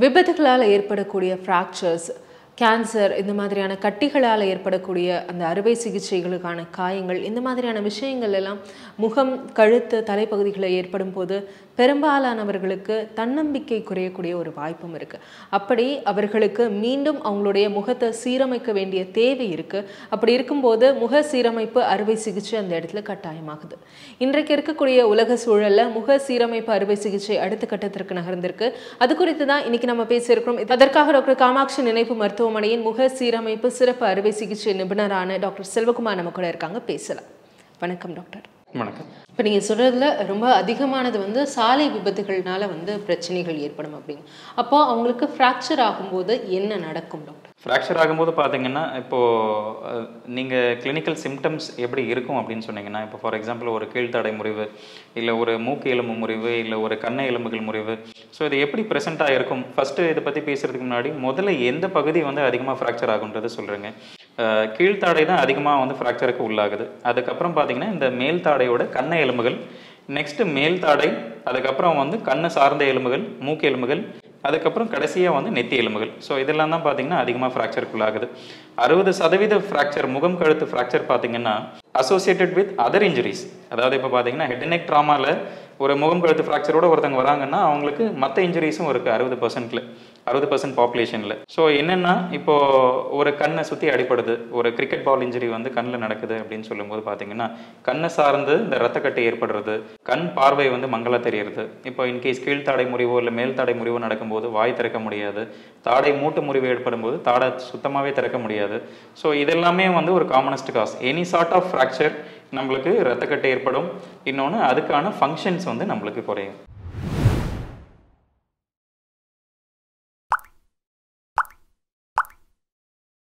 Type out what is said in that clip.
விபத்துகளால் ஏற்படக்கூடிய fractures cancer இந்த மாதிரியான கட்டிகளால் ஏற்படக்கூடிய அந்த அறுவை சிகிச்சைகளுக்கான காயங்கள் இந்த மாதிரியான விஷயங்கள் எல்லாம் முகம் கழுத்து தலைப்பகுதிகளில் ஏற்படும் போது பெரும்பாலானவர்களுக்கு தன்னம்பிக்கை குறையக்கூடிய ஒரு வாய்ப்பும் இருக்கு அப்படி அவர்களுக்கு மீண்டும் அவங்களுடைய முகத்தை சீரமைக்க வேண்டிய தேவை இருக்கு அப்படி இருக்கும்போது முக சீரமைப்பு அறுவை சிகிச்சை அந்த இடத்துல கட்டாயமாகுது இன்றைக்கு இருக்கக்கூடிய உலக சூழல்ல முக சீரமைப்பு அறுவை சிகிச்சை அடுத்த கட்டத்திற்கு நகர்ந்திருக்கு அது குறித்து தான் இன்னைக்கு நம்ம பேசியிருக்கிறோம் அதற்காக டாக்டர் காமாட்சி நினைப்பு மருத்துவமனையின் முக சீரமைப்பு சிறப்பு அறுவை சிகிச்சை நிபுணரான டாக்டர் செல்வகுமார் நம்ம கூட இருக்காங்க பேசலாம் வணக்கம் டாக்டர் வணக்கம் இப்போ நீங்கள் சொல்கிறதுல ரொம்ப அதிகமானது வந்து சாலை விபத்துகள்னால வந்து பிரச்சனைகள் ஏற்படும் அப்படிங்க அப்போ அவங்களுக்கு ஃப்ராக்சர் ஆகும்போது என்ன நடக்கும் டாக்டர் ஃப்ராக்சர் ஆகும்போது பார்த்தீங்கன்னா இப்போது நீங்கள் கிளினிக்கல் சிம்டம்ஸ் எப்படி இருக்கும் அப்படின்னு சொன்னீங்கன்னா இப்போ ஃபார் எக்ஸாம்பிள் ஒரு கீழ்த்தடை முறிவு இல்லை ஒரு மூக்கு எலும்பு முறிவு இல்லை ஒரு கண்ணை எலும்புகள் முறிவு ஸோ இது எப்படி ப்ரெசென்ட்டாக இருக்கும் ஃபஸ்ட்டு இதை பற்றி பேசுகிறதுக்கு முன்னாடி முதல்ல எந்த பகுதி வந்து அதிகமாக ஃப்ராக்சர் ஆகுன்றது சொல்கிறேங்க கீழ்த்தாடை தான் அதிகமாக வந்து ஃப்ராக்சருக்கு உள்ளாகுது அதுக்கப்புறம் பார்த்தீங்கன்னா இந்த மேல் தாடையோட கண்ணை எலும்புகள் நெக்ஸ்ட்டு மேல் தாடை அதுக்கப்புறம் வந்து கண்ணை சார்ந்த எலும்புகள் மூக்கு எலும்புகள் அதுக்கப்புறம் கடைசியாக வந்து நெத்தி எலும்புகள் ஸோ இதெல்லாம் தான் பார்த்தீங்கன்னா அதிகமாக ஃப்ராக்சருக்குள்ளாகுது அறுபது சதவீத ஃப்ராக்சர் முகம் கழுத்து ஃப்ராக்சர் பார்த்தீங்கன்னா அசோசியேட்டட் வித் அதர் இன்ஜுரிஸ் அதாவது இப்போ பார்த்தீங்கன்னா ஹெட் நெக் ட்ராமாவில் ஒரு முகம் கழுத்து ஃப்ராக்சரோட ஒருத்தவங்க வராங்கன்னா அவங்களுக்கு மற்ற இன்ஜுரிஸும் இருக்குது அறுபது பர்சன்ட்ல அறுபது பர்சன்ட் பாப்புலேஷனில் ஸோ என்னென்னா இப்போ ஒரு கண்ணை சுற்றி அடிப்படுது ஒரு கிரிக்கெட் பால் இன்ஜுரி வந்து கண்ணில் நடக்குது அப்படின்னு சொல்லும்போது பார்த்தீங்கன்னா கண்ணை சார்ந்து இந்த ரத்தக்கட்டு ஏற்படுறது கண் பார்வை வந்து மங்களா தெரியறது இப்போ இன்கேஸ் கீழ்த்தாடை முறிவோ இல்லை மேல் தாடை முறிவோ நடக்கும்போது வாய் திறக்க முடியாது தாடை மூட்டு முறிவு ஏற்படும் போது தாடை சுத்தமாகவே திறக்க முடியாது ஸோ இதெல்லாமே வந்து ஒரு commonest cause any sort of fracture நம்மளுக்கு ரத்தக்கட்டு ஏற்படும் இன்னொன்று அதுக்கான ஃபங்க்ஷன்ஸ் வந்து நம்மளுக்கு குறையும்